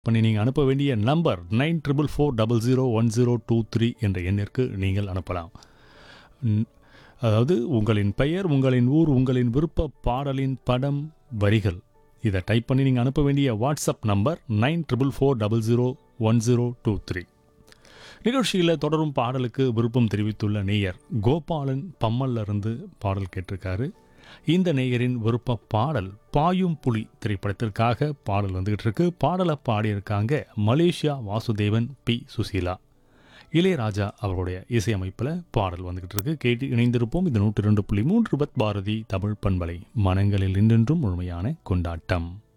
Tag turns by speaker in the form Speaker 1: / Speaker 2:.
Speaker 1: பண்ணி நீங்கள் அனுப்ப வேண்டிய number nine triple four double zero one zero two three என்ற எண்ணிற்கு நீங்கள் அனுப்பலாம் ம், அதாவது உங்களின் பெயர் உங்களின் ஊர் உங்களின் விருப்ப பாடலின் படம் வரிகள் இதை டைப் பண்ணி நீங்கள் அனுப்ப வேண்டிய WhatsApp number nine triple four double zero one zero two three நிகழ்ச்சியில் தொடரும் பாடலுக்கு விருப்பம் தெரிவித்துள்ள நேயர் கோபாலன் பம்மல்ல இருந்து பாடல் கேட்டிருக்காரு இந்த நேயரின் விருப்ப பாடல் பாயும் புலி திரைப்படத்திற்காக பாடல் வந்துகிட்டு இருக்கு பாடலை பாடியிருக்காங்க மலேசியா வாசுதேவன் பி சுசீலா இளையராஜா அவருடைய இசையமைப்பில் பாடல் வந்துகிட்டு இருக்கு கேட்டு இணைந்திருப்போம் இது நூற்றி ரெண்டு புள்ளி மூன்று பத் பாரதி தமிழ் பண்பலை மனங்களில் இன்றென்றும் முழுமையான கொண்டாட்டம்